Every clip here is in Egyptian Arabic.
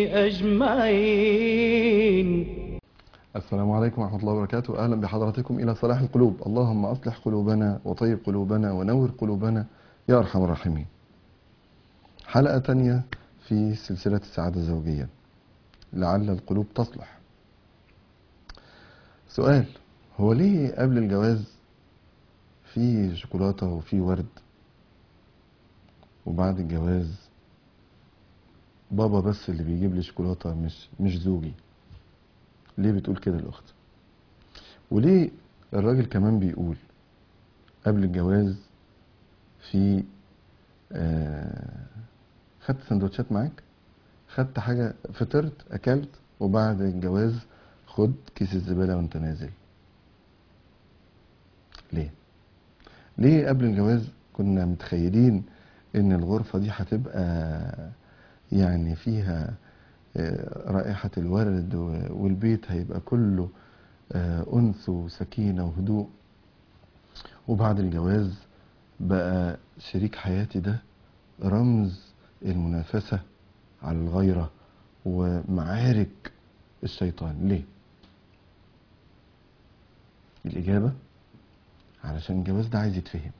أجمعين السلام عليكم ورحمة الله وبركاته أهلا بحضراتكم إلى صلاح القلوب اللهم أصلح قلوبنا وطيب قلوبنا ونور قلوبنا يا أرحم الراحمين حلقة تانية في سلسلة السعادة الزوجية لعل القلوب تصلح سؤال هو ليه قبل الجواز في شوكولاتة وفي ورد وبعد الجواز بابا بس اللي بيجيب لي شوكولاتة مش مش زوجي ليه بتقول كده الأخت وليه الراجل كمان بيقول قبل الجواز في آه خدت سندوتشات معاك خدت حاجة فطرت أكلت وبعد الجواز خد كيس الزبالة وانت نازل ليه ليه قبل الجواز كنا متخيلين ان الغرفة دي هتبقى يعني فيها آه، رائحة الورد و- والبيت هيبقى كله آه، أنس وسكينة وهدوء وبعد الجواز بقى شريك حياتي ده رمز المنافسة على الغيرة ومعارك الشيطان ليه؟ الإجابة علشان الجواز ده عايز يتفهم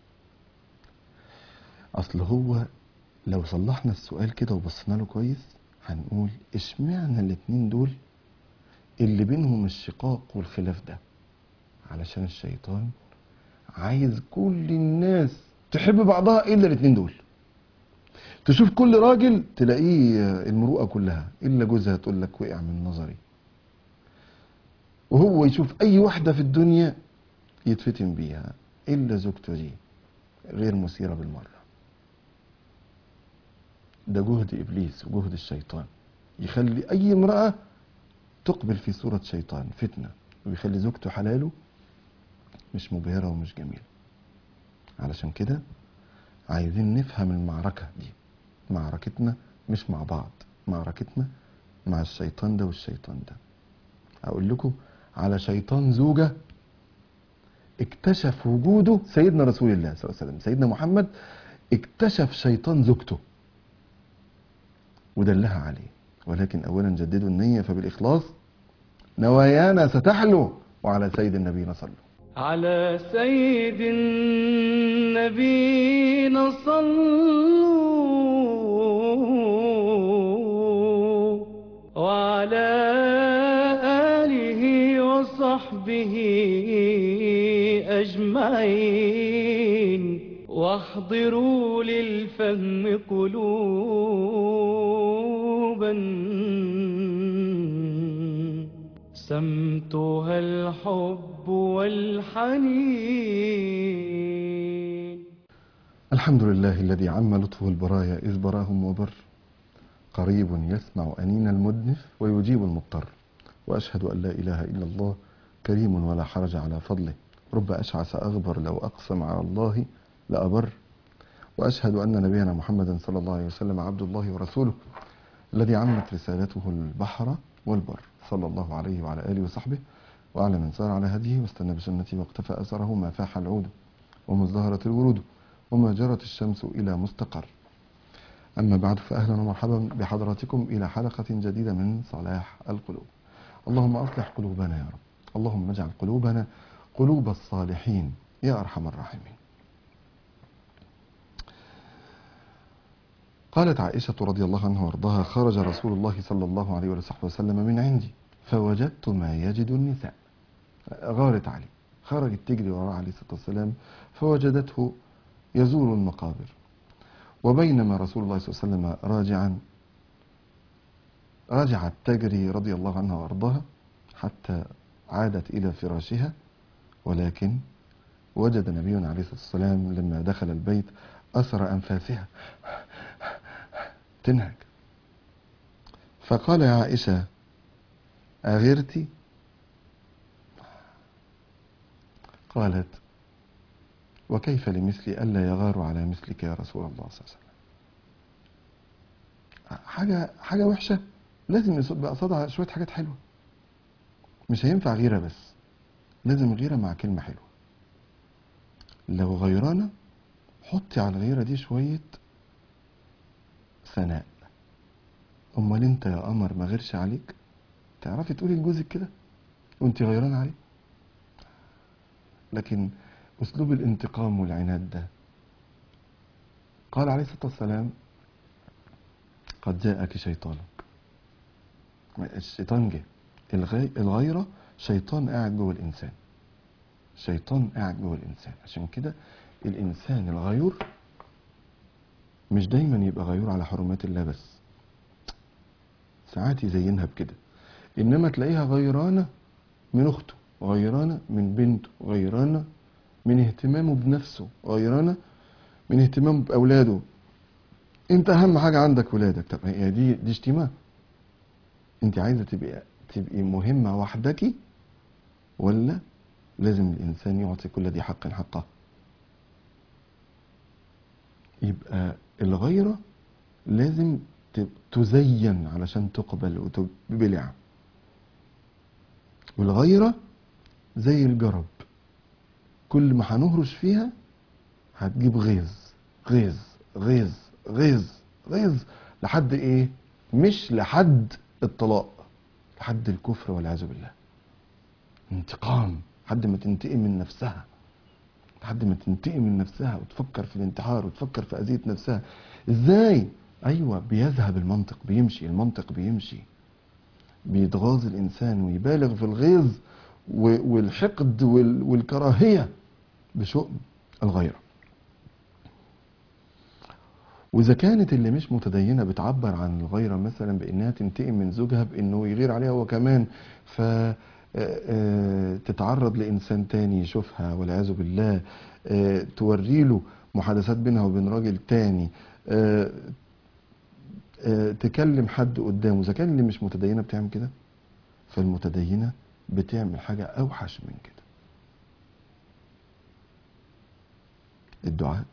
أصل هو لو صلحنا السؤال كده وبصينا له كويس هنقول اشمعنى الاتنين دول اللي بينهم الشقاق والخلاف ده علشان الشيطان عايز كل الناس تحب بعضها الا الاتنين دول تشوف كل راجل تلاقيه المروءه كلها الا جوزها تقول لك وقع من نظري وهو يشوف اي واحده في الدنيا يتفتن بيها الا زوجته دي غير مثيره بالمره ده جهد ابليس وجهد الشيطان يخلي اي امراه تقبل في صوره شيطان فتنه ويخلي زوجته حلاله مش مبهره ومش جميله علشان كده عايزين نفهم المعركه دي معركتنا مش مع بعض معركتنا مع الشيطان ده والشيطان ده اقول لكم على شيطان زوجه اكتشف وجوده سيدنا رسول الله صلى الله عليه وسلم سيدنا محمد اكتشف شيطان زوجته ودلها عليه ولكن اولا جددوا النيه فبالاخلاص نوايانا ستحلو وعلى سيد النبي صلوا على سيد النبي صلوا وعلى آله وصحبه أجمعين واحضروا للفهم قلوبا سمتها الحب والحنين الحمد لله الذي عم لطفه البرايا إذ براهم وبر قريب يسمع أنين المدنف ويجيب المضطر وأشهد أن لا إله إلا الله كريم ولا حرج على فضله رب أشعث أغبر لو أقسم على الله لأبر وأشهد أن نبينا محمدا صلى الله عليه وسلم عبد الله ورسوله الذي عمت رسالته البحر والبر صلى الله عليه وعلى آله وصحبه وعلى من سار على هديه واستنى بسنته واقتفى أثره ما فاح العود وما ازدهرت الورود وما جرت الشمس إلى مستقر أما بعد فأهلا ومرحبا بحضراتكم إلى حلقة جديدة من صلاح القلوب اللهم أصلح قلوبنا يا رب اللهم اجعل قلوبنا قلوب الصالحين يا أرحم الراحمين قالت عائشة رضي الله عنها وارضاها خرج رسول الله صلى الله عليه وصحبه وسلم من عندي فوجدت ما يجد النساء غارت عليه خرجت تجري وراء عليه الصلاة والسلام فوجدته يزور المقابر وبينما رسول الله صلى الله عليه وسلم راجعا رجعت تجري رضي الله عنها وارضاها حتى عادت الى فراشها ولكن وجد نبينا عليه الصلاه والسلام لما دخل البيت اثر انفاسها تنهج فقال يا عائشه اغرت قالت وكيف لمثلي ألا يغار على مثلك يا رسول الله صلى الله عليه وسلم حاجة حاجة وحشة لازم يبقى قصادها شوية حاجات حلوة مش هينفع غيرة بس لازم غيرة مع كلمة حلوة لو غيرانة حطي على الغيرة دي شوية ثناء امال انت يا قمر ما غيرش عليك تعرفي تقولي لجوزك كده وانت غيران عليه لكن اسلوب الانتقام والعناد ده قال عليه الصلاه والسلام قد جاءك شيطانك الشيطان جه الغي... الغيره شيطان قاعد جوه الانسان شيطان قاعد جوه الانسان عشان كده الانسان الغيور مش دايما يبقى غيور على حرمات الله بس ساعات يزينها بكده انما تلاقيها غيرانه من اخته غيرانه من بنته غيرانه من اهتمامه بنفسه غيرانه من اهتمامه باولاده انت اهم حاجه عندك ولادك طب هي دي دي اشتماع انت عايزه تبقي تبقي مهمه وحدك ولا لازم الانسان يعطي كل ذي حق حقه يبقى الغيره لازم ت- تزين علشان تقبل وتبلع والغيره زي الجرب كل ما هنهرش فيها هتجيب غيظ غيظ غيظ غيظ غيظ لحد ايه مش لحد الطلاق لحد الكفر والعياذ بالله انتقام لحد ما تنتقم من نفسها لحد ما تنتقم من نفسها وتفكر في الانتحار وتفكر في اذيه نفسها ازاي ايوه بيذهب المنطق بيمشي المنطق بيمشي بيتغاظ الانسان ويبالغ في الغيظ و- والحقد وال- والكراهيه بشؤم الغيره واذا كانت اللي مش متدينه بتعبر عن الغيره مثلا بانها تنتقم من زوجها بانه يغير عليها هو كمان ف آه، آه، تتعرض لانسان تاني يشوفها والعياذ بالله آه، توري له محادثات بينها وبين راجل تاني آه، آه، تكلم حد قدامه اذا كان اللي مش متدينه بتعمل كده فالمتدينه بتعمل حاجه اوحش من كده الدعاء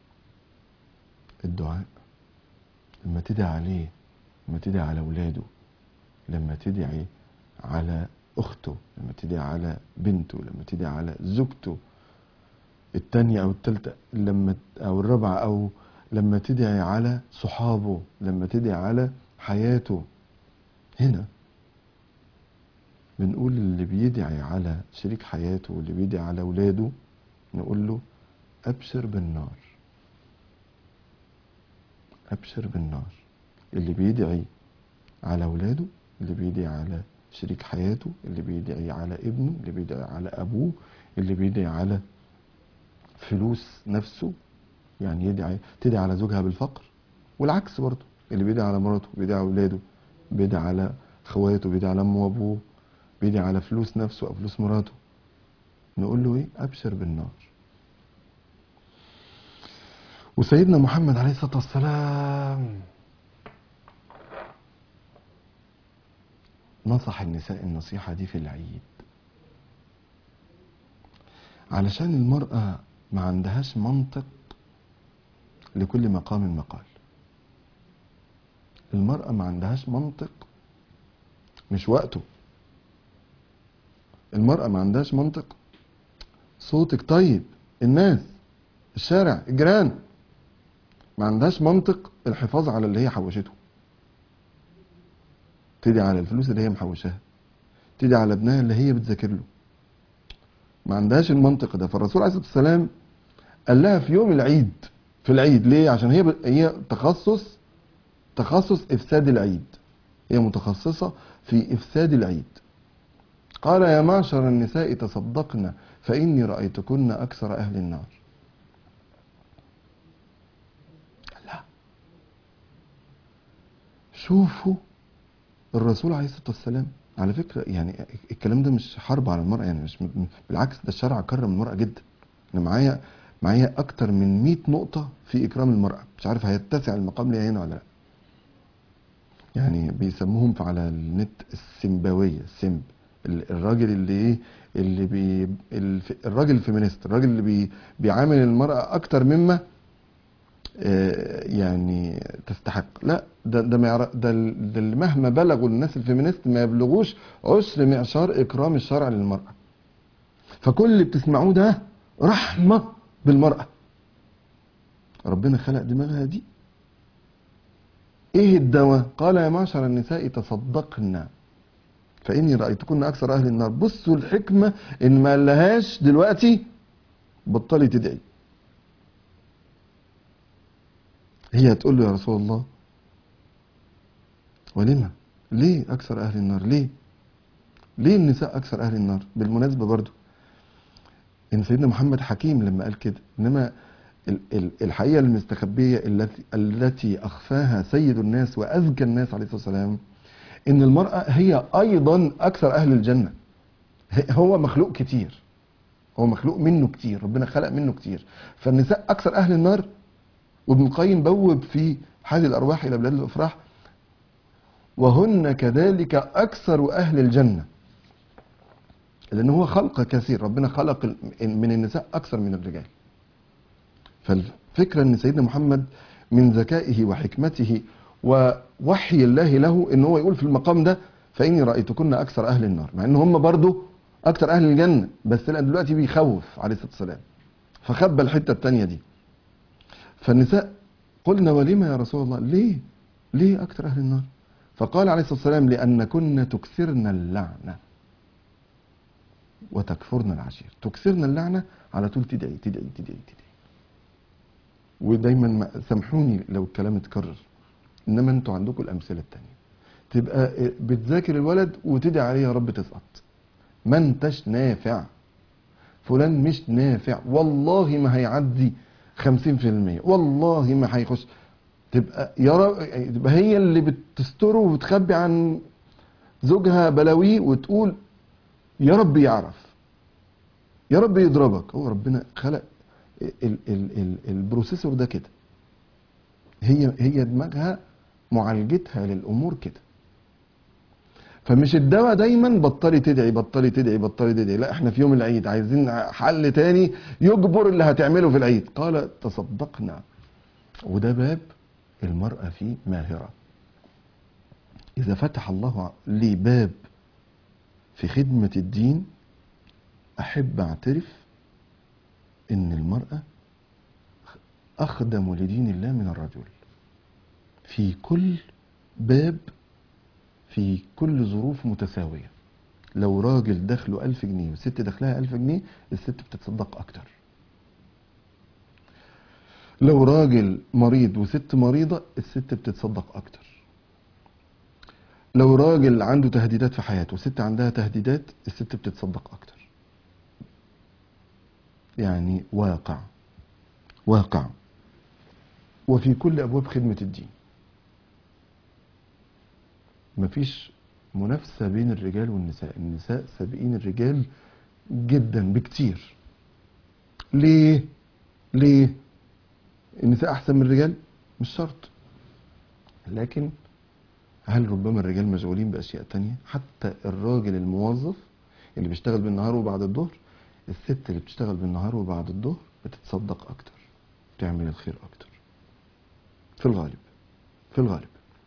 الدعاء لما تدعي عليه لما تدعي على اولاده لما تدعي على اخته لما تدعي على بنته لما تدعي على زوجته التانية او التالتة لما او الرابعة او لما تدعي على صحابه لما تدعي على حياته هنا بنقول اللي بيدعي على شريك حياته واللي بيدعي على اولاده نقول له ابشر بالنار ابشر بالنار اللي بيدعي على اولاده اللي بيدعي على شريك حياته اللي بيدعي على ابنه اللي بيدعي على ابوه اللي بيدعي على فلوس نفسه يعني يدعي تدعي على زوجها بالفقر والعكس برضه اللي بيدعي على مراته بيدعي على اولاده بيدعي على اخواته بيدعي على امه وابوه بيدعي على فلوس نفسه او فلوس مراته نقول له ايه ابشر بالنار وسيدنا محمد عليه الصلاه والسلام نصح النساء النصيحه دي في العيد علشان المراه ما عندهاش منطق لكل مقام مقال المرأة ما عندهاش منطق مش وقته المرأة ما عندهاش منطق صوتك طيب الناس الشارع الجيران ما عندهاش منطق الحفاظ على اللي هي حوشته تدعي على الفلوس اللي هي محوشاها تدعي على ابنها اللي هي بتذاكر له ما عندهاش المنطق ده فالرسول عليه الصلاه والسلام قال لها في يوم العيد في العيد ليه عشان هي ب... هي تخصص تخصص افساد العيد هي متخصصه في افساد العيد قال يا معشر النساء تصدقن فاني رايتكن اكثر اهل النار لا شوفوا الرسول عليه الصلاه والسلام على فكره يعني الكلام ده مش حرب على المراه يعني مش بالعكس ده الشرع كرم المراه جدا انا معايا معايا اكتر من 100 نقطه في اكرام المراه مش عارف هيتسع المقام ليها هنا ولا لا يعني بيسموهم في على النت السمباويه السمب ال- الراجل اللي ايه اللي بي الف- الراجل الفيمينيست الراجل اللي بي بيعامل المراه اكتر مما آه، يعني تستحق لا ده ده ما يعر- ده ال- ده اللي مهما بلغوا الناس الفيمينيست ما يبلغوش عشر معشار اكرام الشرع للمراه فكل اللي بتسمعوه ده رحمه بالمراه ربنا خلق دماغها دي ايه الدواء قال يا معشر النساء تصدقن فاني رايتكن اكثر اهل النار بصوا الحكمه ان ما لهاش دلوقتي بطلي تدعي هي هتقول له يا رسول الله ولما ليه اكثر اهل النار ليه ليه النساء اكثر اهل النار بالمناسبه برضو ان سيدنا محمد حكيم لما قال كده انما ال- ال- الحقيقه المستخبيه التي التي اخفاها سيد الناس واذكى الناس عليه الصلاه والسلام ان المراه هي ايضا اكثر اهل الجنه هي- هو مخلوق كتير هو مخلوق منه كتير ربنا خلق منه كتير فالنساء اكثر اهل النار وابن القيم بوب في حال الارواح الى بلاد الافراح وهن كذلك اكثر اهل الجنه لان هو خلق كثير ربنا خلق ال- من النساء اكثر من الرجال فالفكره ان سيدنا محمد من ذكائه وحكمته ووحي الله له ان هو يقول في المقام ده فاني رايتكن اكثر اهل النار مع ان هم برضو اكثر اهل الجنه بس لا دلوقتي بيخوف عليه الصلاه والسلام فخبى الحته الثانيه دي فالنساء قلنا ولما يا رسول الله ليه ليه اكثر اهل النار فقال عليه الصلاه والسلام لانكن تكثرن اللعنه وتكفرن العشير تكثرن اللعنه على طول تدعي تدعي تدعي تدعي ودايما ما- سامحوني لو الكلام اتكرر انما انتوا عندكم الامثله التانية تبقى بتذاكر الولد وتدعي عليه يا رب تسقط ما انتش نافع فلان مش نافع والله ما هيعدي 50% والله ما هيخش تبقى يا رب تبقى هي اللي بتستره وبتخبي عن زوجها بلاويه وتقول يا رب يعرف يا رب يضربك هو ربنا خلق ال ال ال البروسيسور ده كده هي هي دماغها معالجتها للامور كده فمش الدواء دايما بطلي تدعي بطلي تدعي بطلي تدعي لا احنا في يوم العيد عايزين حل تاني يجبر اللي هتعمله في العيد قال تصدقنا وده باب المرأة فيه ماهرة إذا فتح الله لي باب في خدمة الدين أحب أعترف إن المرأة أخدم لدين الله من الرجل في كل باب في كل ظروف متساوية لو راجل دخله ألف جنيه وست دخلها ألف جنيه الست بتتصدق أكتر لو راجل مريض وست مريضة الست بتتصدق أكتر لو راجل عنده تهديدات في حياته وست عندها تهديدات الست بتتصدق أكتر يعني واقع واقع وفي كل أبواب خدمة الدين مفيش منافسة بين الرجال والنساء النساء سابقين الرجال جدا بكتير ليه ليه النساء احسن من الرجال مش شرط لكن هل ربما الرجال مشغولين باشياء تانية حتى الراجل الموظف اللي بيشتغل بالنهار وبعد الظهر الست اللي بتشتغل بالنهار وبعد الظهر بتتصدق اكتر بتعمل الخير اكتر في الغالب في الغالب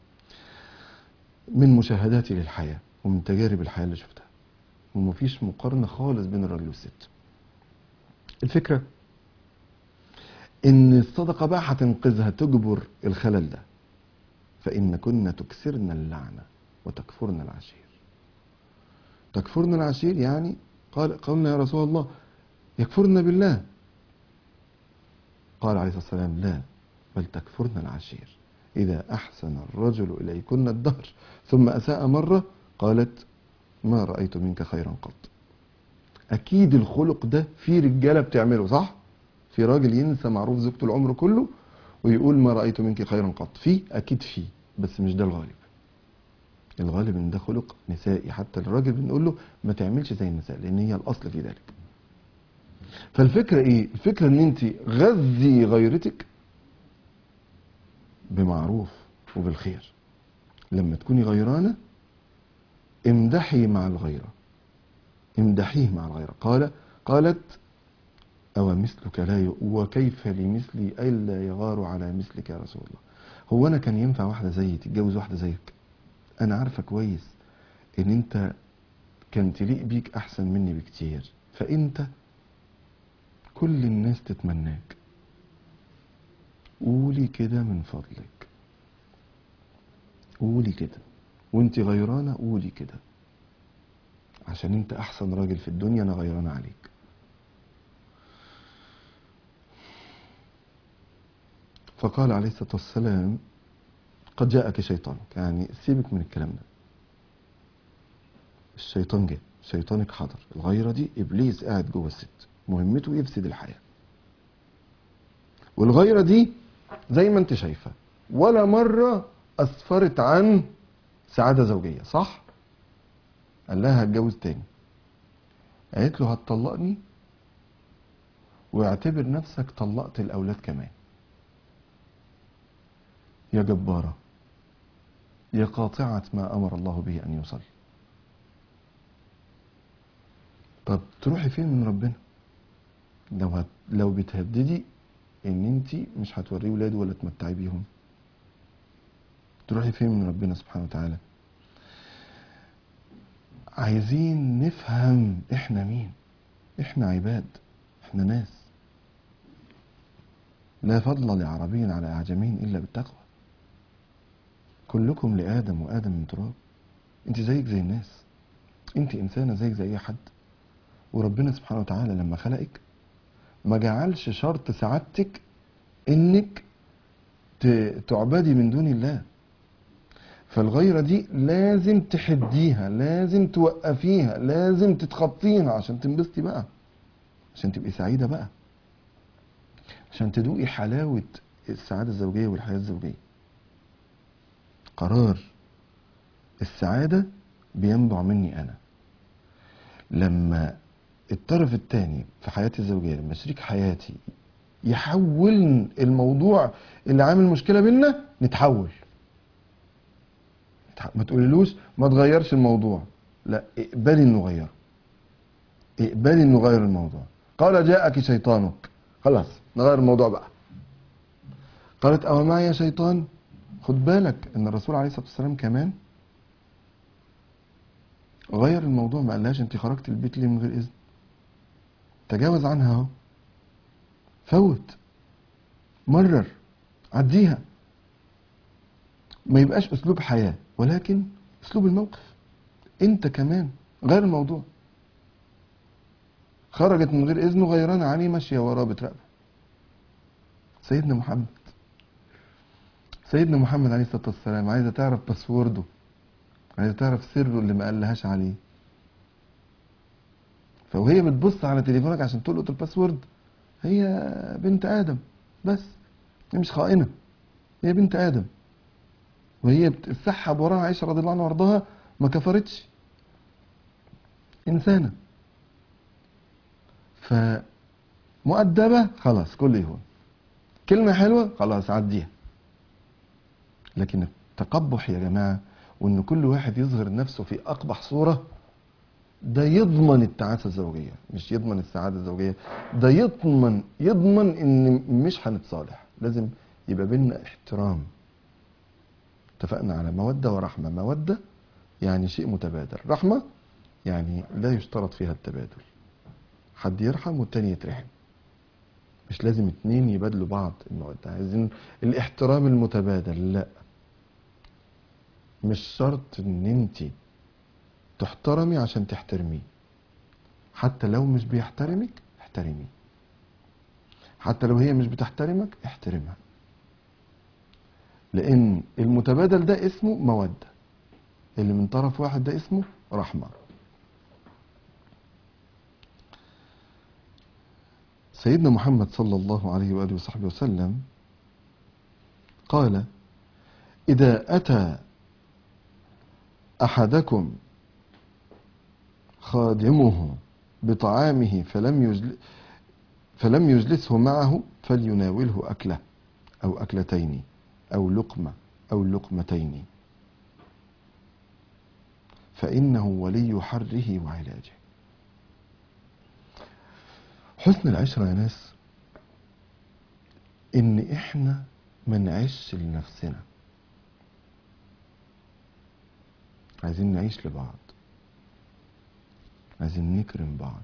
من مشاهداتي للحياة ومن تجارب الحياة اللي شفتها ومفيش مقارنة خالص بين الراجل والست الفكرة ان الصدقة بقى هتنقذها تجبر الخلل ده فإن كنا تكسرن اللعنة وتكفرن العشير تكفرن العشير يعني قال قلنا يا رسول الله يكفرن بالله قال عليه الصلاة والسلام لا بل تكفرن العشير إذا أحسن الرجل إليكن الدهر ثم أساء مرة قالت ما رأيت منك خيرا قط أكيد الخلق ده في رجالة بتعمله صح؟ في راجل ينسى معروف زوجته العمر كله ويقول ما رأيت منك خيرا قط في أكيد في بس مش ده الغالب الغالب ان ده خلق نسائي حتى الراجل بنقول له ما تعملش زي النساء لان هي الاصل في ذلك فالفكره ايه الفكره ان انت غذي غيرتك بمعروف وبالخير لما تكوني غيرانه امدحي مع الغيره امدحيه مع الغيره قال قالت أو مثلك لا ي... وكيف لمثلي ألا يغار على مثلك يا رسول الله هو أنا كان ينفع واحدة زيي تتجوز واحدة زيك أنا عارفة كويس إن أنت كان تليق بيك أحسن مني بكتير فأنت كل الناس تتمناك قولي كده من فضلك قولي كده وانت غيرانة قولي كده عشان انت احسن راجل في الدنيا انا غيرانة عليك فقال عليه الصلاة والسلام قد جاءك شيطانك يعني سيبك من الكلام ده الشيطان جه شيطانك حضر الغيرة دي إبليس قاعد جوه الست مهمته يفسد الحياة والغيرة دي زي ما انت شايفة ولا مرة أسفرت عن سعادة زوجية صح؟ قال لها هتجوز تاني قالت له هتطلقني واعتبر نفسك طلقت الأولاد كمان يا جبارة يا قاطعة ما أمر الله به أن يوصل طب تروحي فين من ربنا لو هت... لو بتهددي ان انت مش هتوريه ولاده ولا تمتعي بيهم تروحي فين من ربنا سبحانه وتعالى عايزين نفهم احنا مين احنا عباد احنا ناس لا فضل لعربي على اعجمي الا بالتقوى كلكم لادم وادم من تراب انت زيك زي الناس انت انسانه زيك زي اي حد وربنا سبحانه وتعالى لما خلقك ما جعلش شرط سعادتك انك ت- تعبدي من دون الله فالغيرة دي لازم تحديها لازم توقفيها لازم تتخطيها عشان تنبسطي بقى عشان تبقي سعيدة بقى عشان تدوقي حلاوة السعادة الزوجية والحياة الزوجية قرار السعادة بينبع مني أنا لما الطرف الثاني في حياتي الزوجية لما شريك حياتي يحول الموضوع اللي عامل مشكلة بينا نتحول نتح- ما تقوليلوش ما تغيرش الموضوع لا اقبلي انه غيره اقبلي انه غير الموضوع قال جاءك شيطانك خلاص نغير الموضوع بقى قالت أو معي يا شيطان خد بالك ان الرسول عليه الصلاة والسلام كمان غير الموضوع ما قالهاش انت خرجت البيت ليه من غير اذن تجاوز عنها اهو فوت مرر عديها ما يبقاش اسلوب حياة ولكن اسلوب الموقف انت كمان غير الموضوع خرجت من غير اذنه غيرانة عليه ماشية وراه بتراقبه سيدنا محمد سيدنا محمد عليه الصلاة والسلام عايزة تعرف باسورده عايزة تعرف سره اللي ما قالهاش عليه فوهي بتبص على تليفونك عشان تلقط الباسورد هي بنت آدم بس هي مش خائنة هي بنت آدم وهي بتسحب وراها عائشة رضي الله عنها وارضاها ما كفرتش إنسانة فمؤدبة خلاص كل يهون كلمة حلوة خلاص عديها لكن التقبح يا جماعة وإن كل واحد يظهر نفسه في أقبح صورة ده يضمن التعاسة الزوجية مش يضمن السعادة الزوجية ده يضمن يضمن إن مش هنتصالح لازم يبقى بينا احترام اتفقنا على مودة ورحمة مودة يعني شيء متبادل رحمة يعني لا يشترط فيها التبادل حد يرحم والتاني يترحم مش لازم اتنين يبادلوا بعض المودة عايزين الاحترام المتبادل لا مش شرط ان انت تحترمي عشان تحترميه حتى لو مش بيحترمك احترميه حتى لو هي مش بتحترمك احترمها لان المتبادل ده اسمه مودة اللي من طرف واحد ده اسمه رحمة سيدنا محمد صلى الله عليه وآله وصحبه وسلم قال إذا أتى أحدكم خادمه بطعامه فلم يجل فلم يجلسه معه فليناوله أكلة أو أكلتين أو لقمة أو لقمتين فإنه ولي حره وعلاجه حسن العشرة يا ناس إن إحنا ما نعيش لنفسنا عايزين نعيش لبعض عايزين نكرم بعض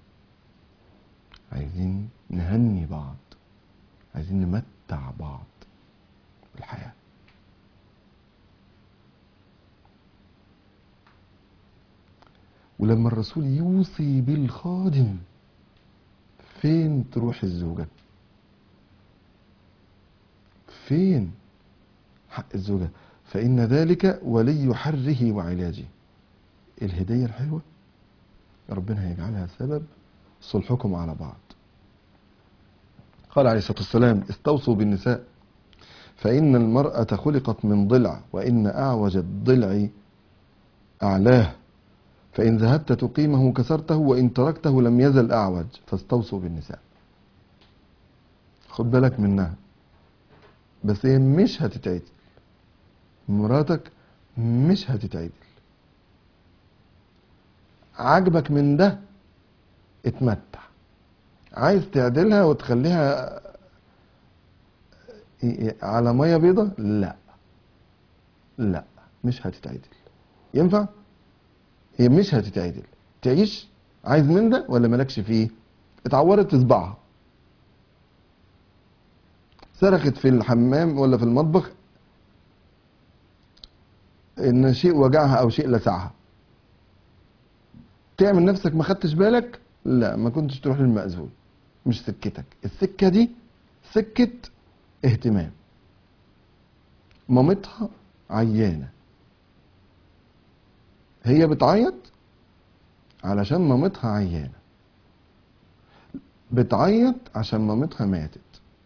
عايزين نهني بعض عايزين نمتع بعض بالحياة ولما الرسول يوصي بالخادم فين تروح الزوجة فين حق الزوجة فإن ذلك ولي حره وعلاجه الهدية الحلوة ربنا هيجعلها سبب صلحكم على بعض قال عليه الصلاة والسلام استوصوا بالنساء فإن المرأة خلقت من ضلع وإن أعوج الضلع أعلاه فإن ذهبت تقيمه كسرته وإن تركته لم يزل أعوج فاستوصوا بالنساء خد بالك منها بس هي مش هتتعدل مراتك مش هتتعدل عاجبك من ده اتمتع عايز تعدلها وتخليها على ميه بيضة لا لا مش هتتعدل ينفع هي مش هتتعدل تعيش عايز من ده ولا مالكش فيه اتعورت في صباعها صرخت في الحمام ولا في المطبخ ان شيء وجعها او شيء لسعها تعمل نفسك ما خدتش بالك لا ما كنتش تروح للمأذون مش سكتك السكة دي سكة اهتمام مامتها عيانة هي بتعيط علشان مامتها عيانة بتعيط عشان مامتها ماتت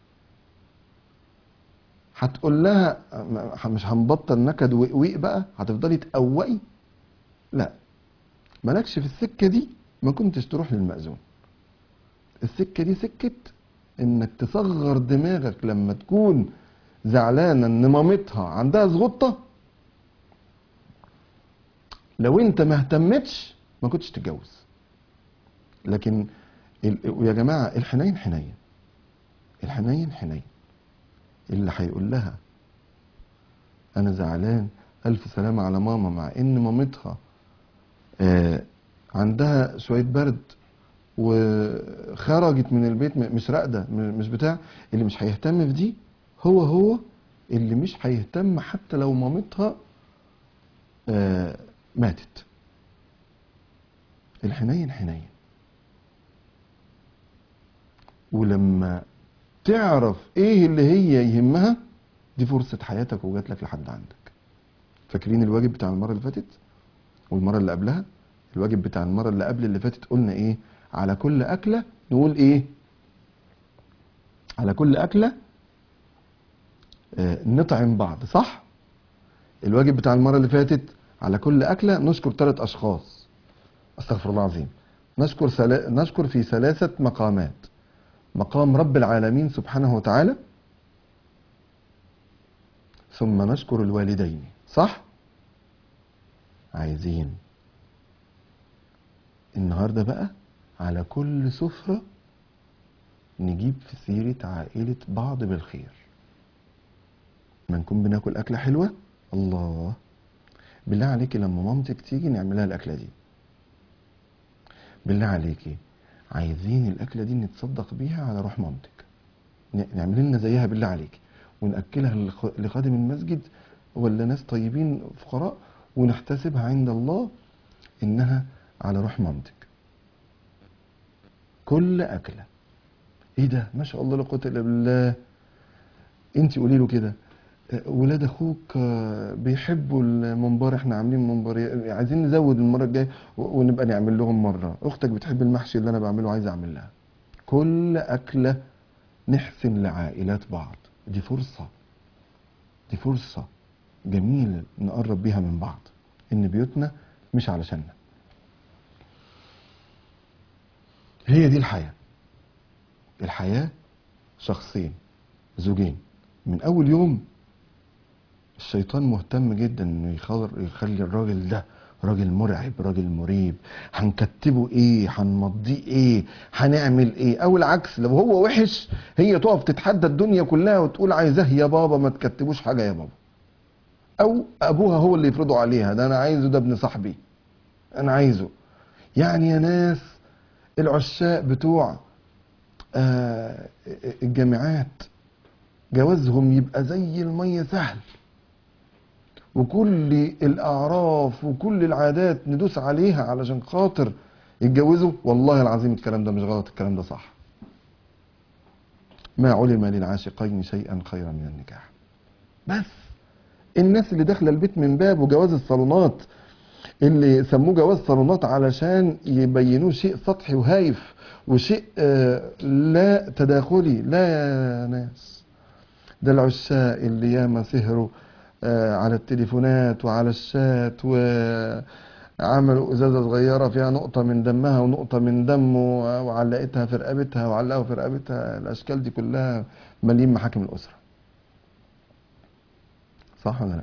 هتقول لها مش هنبطل نكد وقويق بقى هتفضلي تقوقي لا مالكش في السكة دي ما كنتش تروح للمأذون السكة دي سكة انك تصغر دماغك لما تكون زعلانة ان مامتها عندها زغطة لو انت ما اهتمتش ما كنتش تتجوز لكن ال- يا جماعة الحنين حنين الحنين حنين اللي هيقول لها انا زعلان الف سلامة على ماما مع ان مامتها آه عندها شوية برد وخرجت من البيت م- مش راقده م- مش بتاع اللي مش هيهتم في دي هو هو اللي مش هيهتم حتى لو مامتها آه ماتت الحنين حنين ولما تعرف ايه اللي هي يهمها دي فرصة حياتك وجات لك لحد عندك فاكرين الواجب بتاع المرة اللي فاتت والمرة اللي قبلها الواجب بتاع المرة اللي قبل اللي فاتت قلنا ايه على كل أكلة نقول ايه على كل أكلة آه نطعم بعض صح الواجب بتاع المرة اللي فاتت على كل أكلة نشكر ثلاث أشخاص أستغفر الله العظيم نشكر سلا... نشكر في ثلاثة مقامات مقام رب العالمين سبحانه وتعالى ثم نشكر الوالدين صح عايزين النهارده بقى على كل سفرة نجيب في سيرة عائلة بعض بالخير ما نكون بناكل أكلة حلوة الله بالله عليكي لما مامتك تيجي نعملها الأكلة دي بالله عليكي عايزين الأكلة دي نتصدق بيها على روح مامتك ن- نعمل لنا زيها بالله عليكي ونأكلها لخ- لخادم المسجد ولا ناس طيبين فقراء ونحتسبها عند الله إنها على روح مامتك كل أكلة إيه ده ما شاء الله لا قوة إلا بالله أنت قولي له كده آه، ولاد أخوك آه، بيحبوا الممبار إحنا عاملين ممبار عايزين نزود المرة الجاية و- ونبقى نعمل لهم مرة أختك بتحب المحشي اللي أنا بعمله عايز أعمل لها كل أكلة نحسن لعائلات بعض دي فرصة دي فرصة جميلة نقرب بيها من بعض إن بيوتنا مش علشاننا هي دي الحياة الحياة شخصين زوجين من أول يوم الشيطان مهتم جدا انه يخل- يخلي الراجل ده راجل مرعب راجل مريب هنكتبه ايه هنمضيه ايه هنعمل ايه او العكس لو هو وحش هي تقف تتحدى الدنيا كلها وتقول عايزاه يا بابا ما تكتبوش حاجه يا بابا او ابوها هو اللي يفرضه عليها ده انا عايزه ده ابن صاحبي انا عايزه يعني يا ناس العشاق بتوع آه، الجامعات جوازهم يبقى زي المية سهل وكل الاعراف وكل العادات ندوس عليها علشان خاطر يتجوزوا والله العظيم الكلام ده مش غلط الكلام ده صح ما علم للعاشقين شيئا خيرا من النكاح بس الناس اللي داخله البيت من باب وجواز الصالونات اللي سموه جواز صالونات علشان يبينوه شيء سطحي وهايف وشيء آه، لا تداخلي لا يا ناس ده العشاق اللي ياما سهروا آه، على التليفونات وعلى الشات وعملوا ازازه صغيره فيها نقطه من دمها ونقطه من دمه وعلقتها في رقبتها وعلقوا في رقبتها الاشكال دي كلها مالين محاكم الاسره صح ولا لا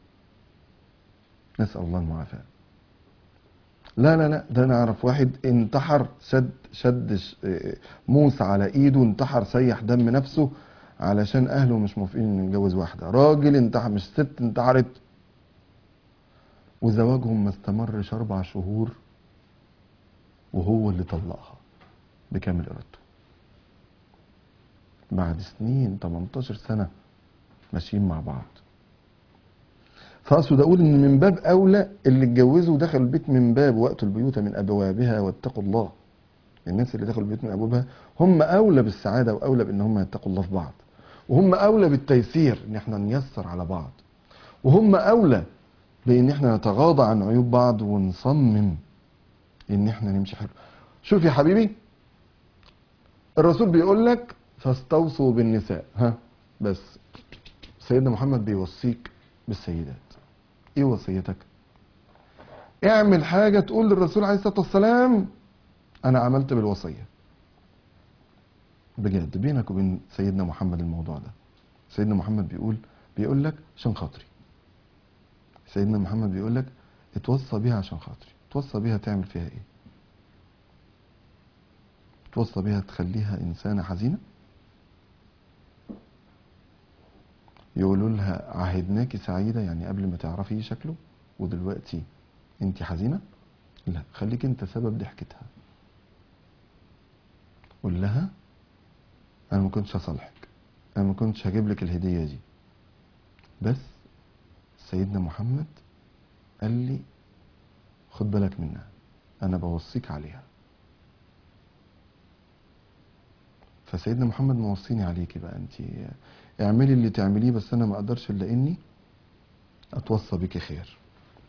نسال الله المعافاه لا لا لا ده انا اعرف واحد انتحر شد شد ش- آه، موس على ايده انتحر سيح دم نفسه علشان اهله مش موافقين انه يتجوز واحده راجل انتحر مش ست انتحرت وزواجهم ما استمرش اربع شهور وهو اللي طلقها بكامل ارادته بعد سنين 18 سنه ماشيين مع بعض فاقصد اقول ان من باب اولى اللي اتجوزوا ودخلوا البيت من باب واتوا البيوت من ابوابها واتقوا الله الناس اللي دخلوا البيت من ابوابها هم اولى بالسعاده واولى بان هم يتقوا الله في بعض وهم اولى بالتيسير ان احنا نيسر على بعض وهم اولى بان احنا نتغاضى عن عيوب بعض ونصمم ان احنا نمشي حلو شوف يا حبيبي الرسول بيقول لك فاستوصوا بالنساء ها بس سيدنا محمد بيوصيك بالسيدات ايه وصيتك اعمل حاجة تقول للرسول عليه الصلاة والسلام انا عملت بالوصية بجد بينك وبين سيدنا محمد الموضوع ده سيدنا محمد بيقول بيقول لك عشان خاطري سيدنا محمد بيقول لك اتوصى بيها عشان خاطري توصى بيها تعمل فيها ايه توصى بيها تخليها انسانة حزينة يقولوا لها عهدناكي سعيدة يعني قبل ما تعرفي شكله ودلوقتي انت حزينة لا خليك انت سبب ضحكتها قول لها انا ما كنتش هصالحك انا ما كنتش هجيب لك الهدية دي بس سيدنا محمد قال لي خد بالك منها انا بوصيك عليها فسيدنا محمد موصيني عليكي بقى انت اعملي اللي تعمليه بس انا ما اقدرش الا اني اتوصى بك خير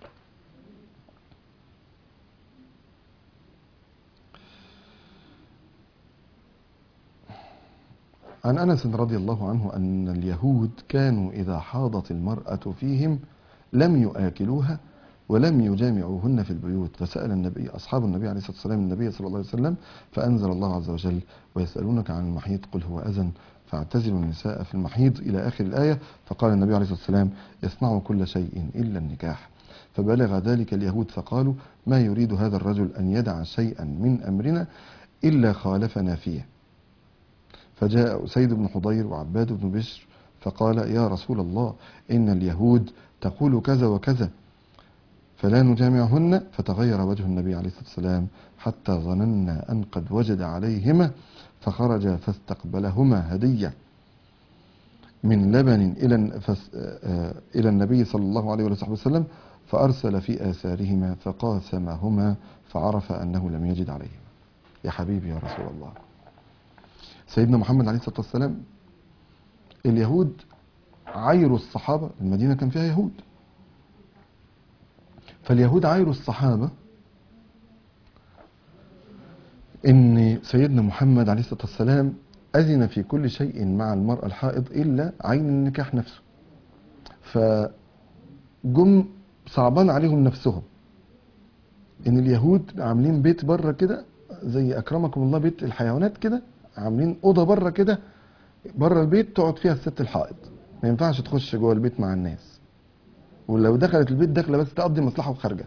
عن انس رضي الله عنه ان اليهود كانوا اذا حاضت المراه فيهم لم يآكلوها ولم يجامعوهن في البيوت فسأل النبي أصحاب النبي عليه الصلاة والسلام النبي صلى الله عليه وسلم فأنزل الله عز وجل ويسألونك عن المحيط قل هو أذن فاعتزلوا النساء في المحيض إلى آخر الآية فقال النبي عليه الصلاة والسلام يصنع كل شيء إلا النكاح فبلغ ذلك اليهود فقالوا ما يريد هذا الرجل أن يدع شيئا من أمرنا إلا خالفنا فيه فجاء أسيد بن حضير وعباد بن بشر فقال يا رسول الله إن اليهود تقول كذا وكذا فلا نجامعهن فتغير وجه النبي عليه الصلاة والسلام حتى ظننا أن قد وجد عليهما فخرج فاستقبلهما هدية من لبن إلى فس- آه، إلى النبي صلى الله عليه وصحبه وسلم فأرسل في آثارهما فقاسمهما فعرف أنه لم يجد عليهما يا حبيبي يا رسول الله سيدنا محمد عليه الصلاة والسلام اليهود عايروا الصحابة المدينة كان فيها يهود فاليهود عايروا الصحابة ان سيدنا محمد عليه الصلاة والسلام اذن في كل شيء مع المرأة الحائض الا عين النكاح نفسه فجم صعبان عليهم نفسهم ان اليهود عاملين بيت بره كده زي اكرمكم الله بيت الحيوانات كده عاملين اوضه بره كده بره البيت تقعد فيها الست الحائض ما ينفعش تخش جوه البيت مع الناس ولو دخلت البيت داخله بس تقضي مصلحه وخارجه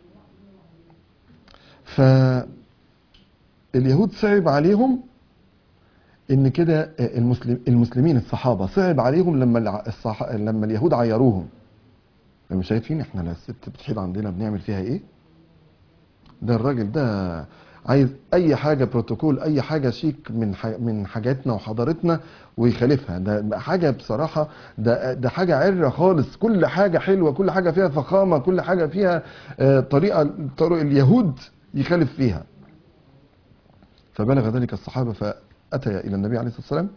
ف اليهود صعب عليهم ان كده المسلم المسلمين الصحابه صعب عليهم لما الع- الصح... لما اليهود عيروهم لما شايفين احنا لا الست بتحيض عندنا بنعمل فيها ايه ده الراجل ده عايز اي حاجه بروتوكول اي حاجه شيك من ح... من حاجاتنا وحضارتنا ويخالفها ده بقى حاجه بصراحه ده ده حاجه عره خالص كل حاجه حلوه كل حاجه فيها فخامه كل حاجه فيها آه، طريقه طرق اليهود يخالف فيها فبلغ ذلك الصحابه فاتيا الى النبي عليه الصلاه والسلام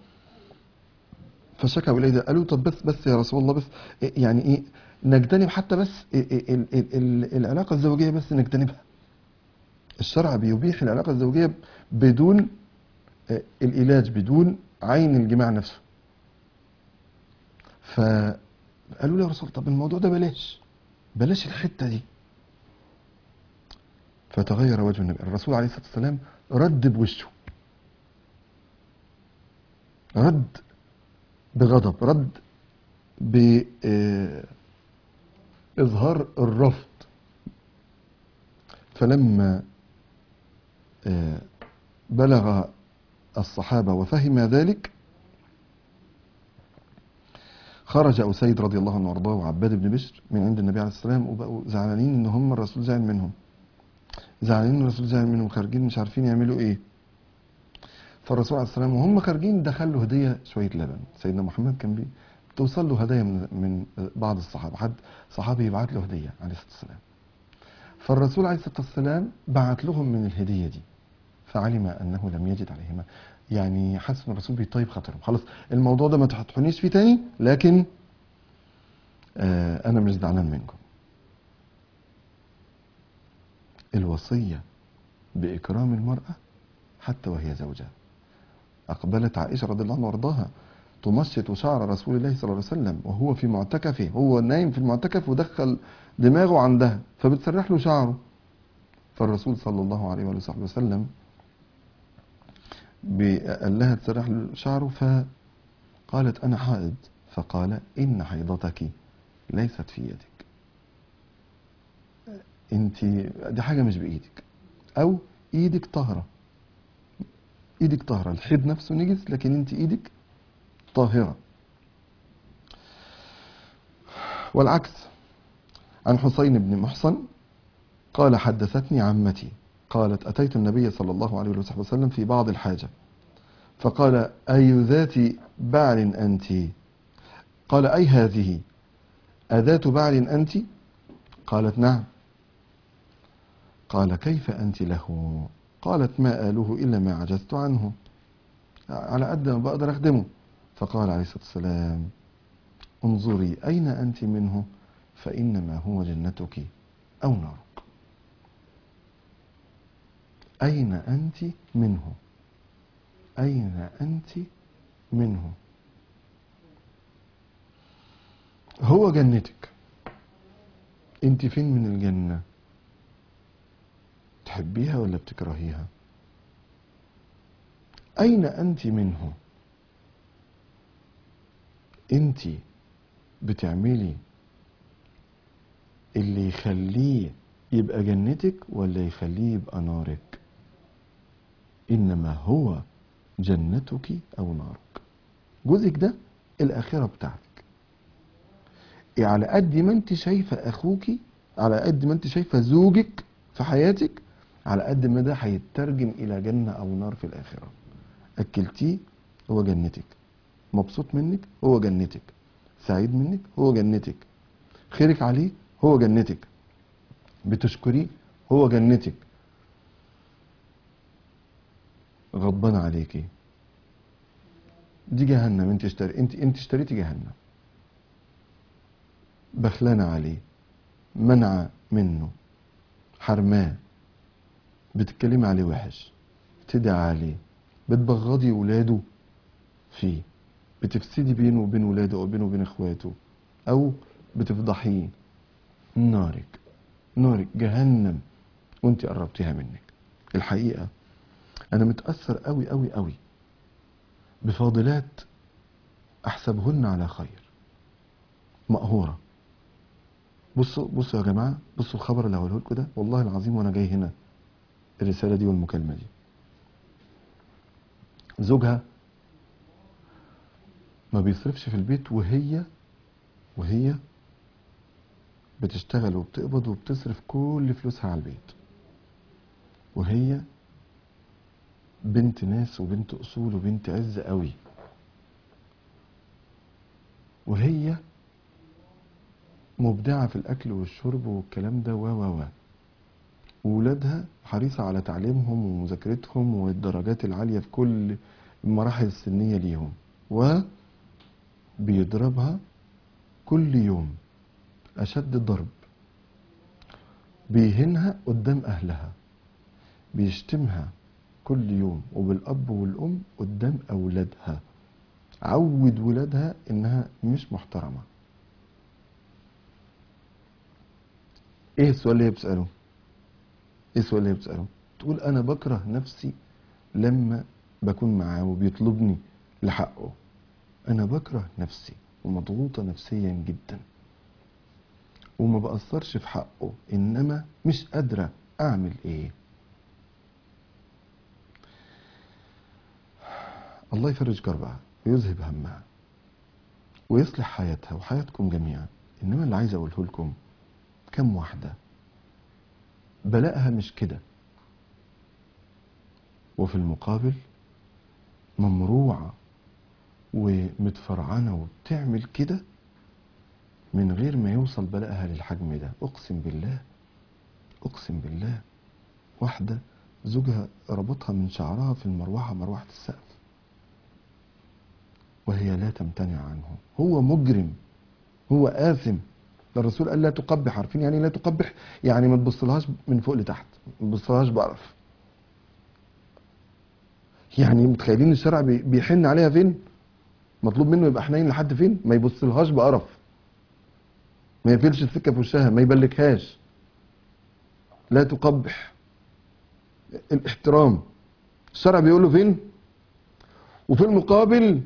فشكوا اليه قالوا طب بس بس يا رسول الله بس إيه يعني ايه نجتنب حتى بس ال- ال- ال- ال- العلاقه الزوجيه بس نجتنبها الشرع بيبيح العلاقه الزوجيه بدون آه، العلاج بدون عين الجماع نفسه فقالوا له يا رسول طب الموضوع ده بلاش بلاش الحته دي فتغير وجه النبي الرسول عليه الصلاه والسلام رد بوشه رد بغضب رد بإظهار الرفض فلما آه، بلغ الصحابة وفهم ذلك خرج أسيد رضي الله عنه وأرضاه وعباد بن بشر من عند النبي عليه الصلاة والسلام وبقوا زعلانين إن هم الرسول زعل منهم زعلانين إن الرسول زعل منهم خارجين مش عارفين يعملوا إيه فالرسول عليه السلام وهم خارجين دخل له هديه شويه لبن سيدنا محمد كان بي توصل له هدايا من من بعض الصحابه حد صحابي يبعت له هديه عليه الصلاه والسلام فالرسول عليه الصلاه والسلام بعت لهم من الهديه دي فعلم انه لم يجد عليهما يعني حس ان الرسول بيطيب خاطرهم خلاص الموضوع ده ما تحطونيش فيه تاني لكن آه انا مش زعلان منكم الوصيه باكرام المراه حتى وهي زوجة أقبلت عائشة رضي الله عنها وارضاها تمشط شعر رسول الله صلى الله عليه وسلم وهو في معتكفه هو نايم في المعتكف ودخل دماغه عندها فبتسرح له شعره فالرسول صلى الله عليه وآله وصحبه وسلم ب- قال لها تسرح له شعره فقالت أنا حائض فقال إن حيضتك ليست في يدك انت دي حاجة مش بإيدك أو إيدك طاهرة ايدك طاهرة الحيض نفسه نجس لكن انت ايدك طاهرة والعكس عن حسين بن محصن قال حدثتني عمتي قالت أتيت النبي صلى الله عليه وصحبه وسلم في بعض الحاجة فقال أي ذات بعل أنت قال أي هذه أذات بعل أنت قالت نعم قال كيف أنت له قالت ما آله إلا ما عجزت عنه على قد ما بقدر أخدمه فقال عليه الصلاة والسلام انظري أين أنت منه فإنما هو جنتك أو نارك أين أنت منه أين أنت منه هو جنتك أنت فين من الجنة تحبيها ولا بتكرهيها أين أنت منه أنت بتعملي اللي يخليه يبقى جنتك ولا يخليه يبقى نارك إنما هو جنتك أو نارك جوزك ده الآخرة بتاعتك إيه على قد ما انت شايفة أخوكي على قد ما انت شايفة زوجك في حياتك على قد ما ده هيترجم إلى جنة أو نار في الآخرة أكلتيه هو جنتك مبسوط منك هو جنتك سعيد منك هو جنتك خيرك عليه هو جنتك بتشكريه هو جنتك غضبان عليكي دي جهنم انت اشتري انت انت اشتريتي جهنم بخلانة عليه منع منه حرماه بتتكلمي عليه وحش بتدعي عليه بتبغضي ولاده فيه بتفسدي بينه وبين ولاده او بينه وبين اخواته او بتفضحيه نارك نارك جهنم وانت قربتيها منك الحقيقه انا متاثر قوي قوي قوي بفاضلات احسبهن على خير مقهوره بصوا بصوا يا جماعه بصوا الخبر اللي هقوله لكم ده والله العظيم وانا جاي هنا الرساله دي والمكالمه دي زوجها ما بيصرفش في البيت وهي وهي بتشتغل وبتقبض وبتصرف كل فلوسها على البيت وهي بنت ناس وبنت اصول وبنت عز قوي وهي مبدعة في الأكل والشرب والكلام ده و و و وولادها حريصة على تعليمهم ومذاكرتهم والدرجات العالية في كل المراحل السنية ليهم وبيضربها كل يوم أشد الضرب بيهنها قدام أهلها بيشتمها كل يوم وبالأب والأم قدام أولادها عود ولادها إنها مش محترمة إيه السؤال اللي هي بتسأله؟ إيه السؤال اللي هي بتسأله؟ تقول أنا بكره نفسي لما بكون معاه وبيطلبني لحقه أنا بكره نفسي ومضغوطة نفسيا جدا وما بأثرش في حقه إنما مش قادرة أعمل إيه الله يفرج كربها ويذهب همها ويصلح حياتها وحياتكم جميعا إنما اللي عايز أقوله لكم كم واحدة بلاءها مش كده وفي المقابل ممروعة ومتفرعنة وبتعمل كده من غير ما يوصل بلاءها للحجم ده أقسم بالله أقسم بالله واحدة زوجها ربطها من شعرها في المروحة مروحة السقف وهي لا تمتنع عنه هو مجرم هو آثم ده الرسول قال لا تقبح عارفين يعني إيه لا تقبح يعني ما تبصلهاش من فوق لتحت ما تبصلهاش بقرف يعني متخيلين الشرع بي- بيحن عليها فين مطلوب منه يبقى حنين لحد فين ما يبصلهاش بقرف ما يقفلش السكه في وشها ما يبلكهاش لا تقبح الاحترام الشرع بيقول له فين وفي المقابل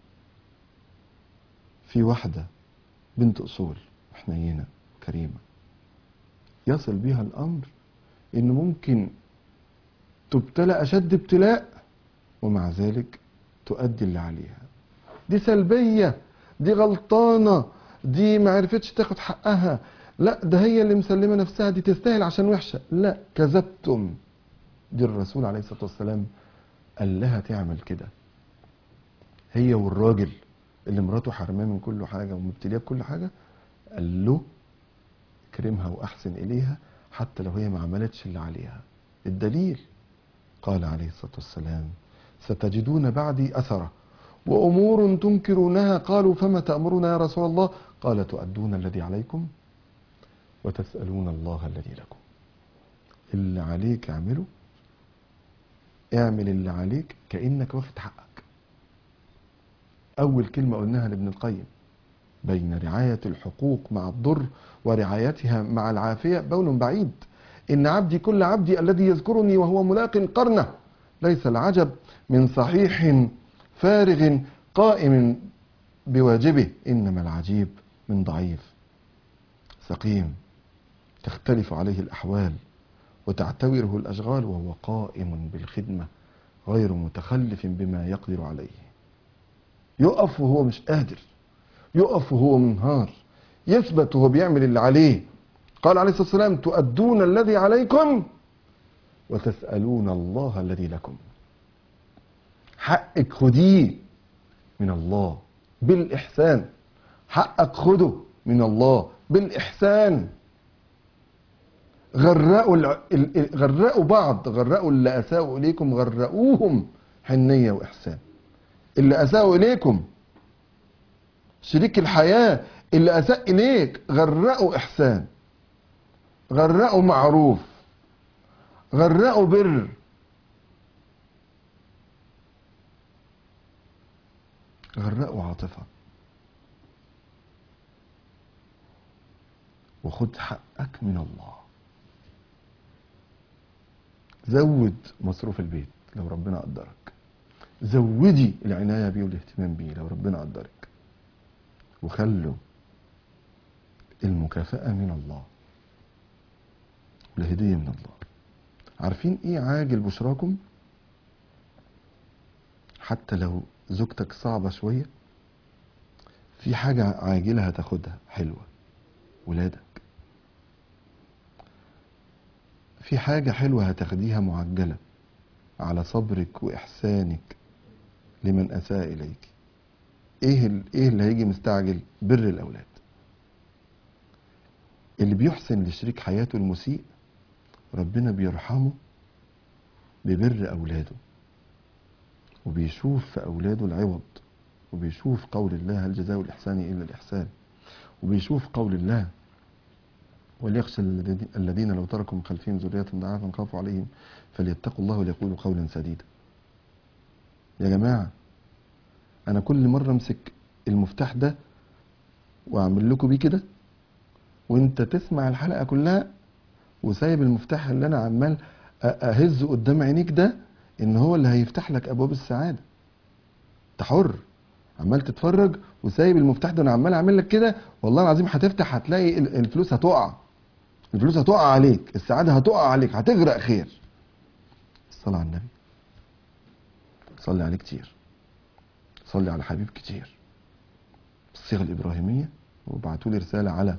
في واحده بنت اصول حنينه كريمه يصل بها الامر ان ممكن تبتلى اشد ابتلاء ومع ذلك تؤدي اللي عليها دي سلبيه دي غلطانه دي ما عرفتش تاخد حقها لا ده هي اللي مسلمه نفسها دي تستاهل عشان وحشه لا كذبتم دي الرسول عليه الصلاه والسلام قال لها تعمل كده هي والراجل اللي مراته حرماه من كل حاجه ومبتليه بكل حاجه قال له اكرمها واحسن اليها حتى لو هي ما عملتش اللي عليها الدليل قال عليه الصلاه والسلام ستجدون بعدي اثره وامور تنكرونها قالوا فما تامرنا يا رسول الله قال تؤدون الذي عليكم وتسالون الله الذي لكم اللي عليك اعمله اعمل اللي عليك كانك واخد حقك اول كلمه قلناها لابن القيم بين رعايه الحقوق مع الضر ورعايتها مع العافيه بول بعيد ان عبدي كل عبدي الذي يذكرني وهو ملاق قرنه ليس العجب من صحيح فارغ قائم بواجبه انما العجيب من ضعيف سقيم تختلف عليه الاحوال وتعتوره الاشغال وهو قائم بالخدمه غير متخلف بما يقدر عليه يقف وهو مش قادر يقف وهو منهار يثبت وهو بيعمل اللي عليه قال عليه الصلاه والسلام تؤدون الذي عليكم وتسالون الله الذي لكم حقك خديه من الله بالإحسان حقك خده من الله بالإحسان غرقوا الع- ال- ال- غرقوا بعض غرقوا اللي أساءوا إليكم غرقوهم حنية وإحسان اللي أساءوا إليكم شريك الحياة اللي أساء إليك غرقوا إحسان غرقوا معروف غرقوا بر غرقوا عاطفة وخد حقك من الله زود مصروف البيت لو ربنا قدرك زودي العناية بيه والاهتمام بيه لو ربنا قدرك وخلوا المكافأة من الله والهدية من الله عارفين ايه عاجل بشراكم حتى لو زوجتك صعبة شوية في حاجة عاجلة هتاخدها حلوة ولادك في حاجة حلوة هتاخديها معجلة على صبرك وإحسانك لمن أساء إليك إيه, ال- إيه اللي هيجي مستعجل بر الأولاد اللي بيحسن لشريك حياته المسيء ربنا بيرحمه ببر أولاده وبيشوف في أولاده العوض وبيشوف قول الله هل جزاء الإحسان إلا الإحسان وبيشوف قول الله وليخشى الذين- الذين لو تركوا من خلفهم ذرية ضعافا خافوا عليهم فليتقوا الله وليقولوا قولا سديدا يا جماعة أنا كل مرة أمسك المفتاح ده وأعمل لكم بيه كده وأنت تسمع الحلقة كلها وسايب المفتاح اللي أنا عمال أ- أهزه قدام عينيك ده إن هو اللي هيفتح لك أبواب السعادة أنت حر عمال تتفرج وسايب المفتاح ده انا عمال اعمل لك كده والله العظيم هتفتح هتلاقي ال- الفلوس هتقع الفلوس هتقع عليك السعاده هتقع عليك هتغرق خير الصلاه على النبي صلي عليه كتير صلي على حبيب كتير بالصيغه الابراهيميه وابعتوا لي رساله على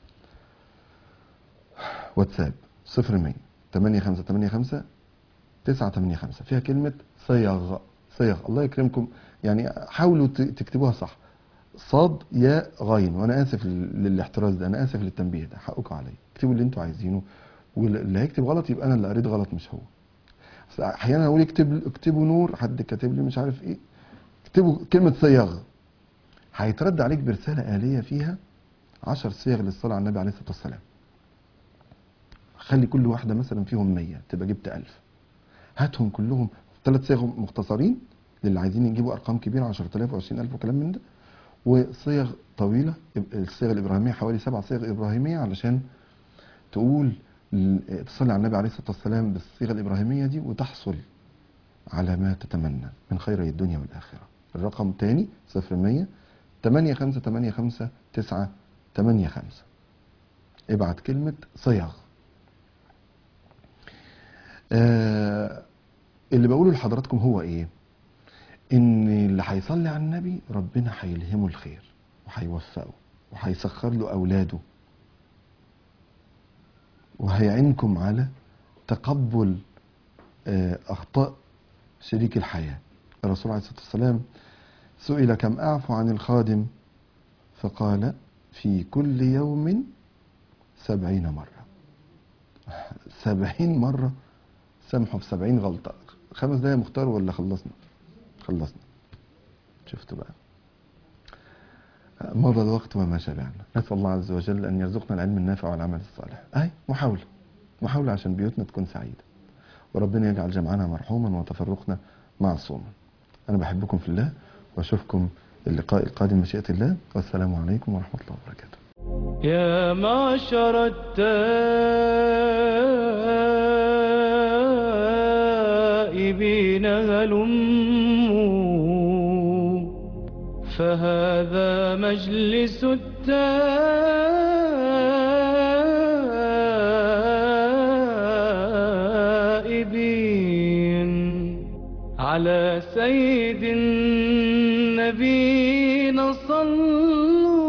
واتساب 0100 8585 985 فيها كلمة صيغ صيغ الله يكرمكم يعني حاولوا ت- تكتبوها صح صاد يا غين وانا اسف لل- للاحتراز ده انا اسف للتنبيه ده حقكم عليا اكتبوا اللي انتوا عايزينه واللي هيكتب غلط يبقى انا اللي قريت غلط مش هو بس احيانا اقول اكتب اكتبوا نور حد كاتب لي مش عارف ايه اكتبوا كلمة صيغ هيترد عليك برسالة آلية فيها عشر صيغ للصلاة على النبي عليه الصلاة والسلام خلي كل واحدة مثلا فيهم 100 تبقى جبت 1000 هاتهم كلهم ثلاث صيغ مختصرين للي عايزين يجيبوا ارقام كبيره 10000 و20000 وكلام من ده وصيغ طويله الصيغ الابراهيميه حوالي سبع صيغ ابراهيميه علشان تقول ل- تصلي على النبي عليه الصلاه والسلام بالصيغه الابراهيميه دي وتحصل على ما تتمنى من خيري الدنيا والاخره الرقم تاني 0100 8585 985 ابعت كلمه صيغ آه اللي بقوله لحضراتكم هو ايه ان اللي هيصلي على النبي ربنا هيلهمه الخير وهيوفقه وهيسخر له اولاده وهيعينكم على تقبل آه، اخطاء شريك الحياه الرسول عليه الصلاه والسلام سئل كم اعفو عن الخادم فقال في كل يوم سبعين مره سبعين مره سامحه في سبعين غلطة خمس دقايق مختار ولا خلصنا خلصنا شفتوا بقى مضى الوقت وما شبعنا نسأل الله عز وجل أن يرزقنا العلم النافع والعمل الصالح أي محاولة محاولة عشان بيوتنا تكون سعيدة وربنا يجعل جمعنا مرحوما وتفرقنا معصوما أنا بحبكم في الله وأشوفكم اللقاء القادم مشيئة الله والسلام عليكم ورحمة الله وبركاته يا معشر التائبين هلموا فهذا مجلس التائبين على سيد النبينا صلوا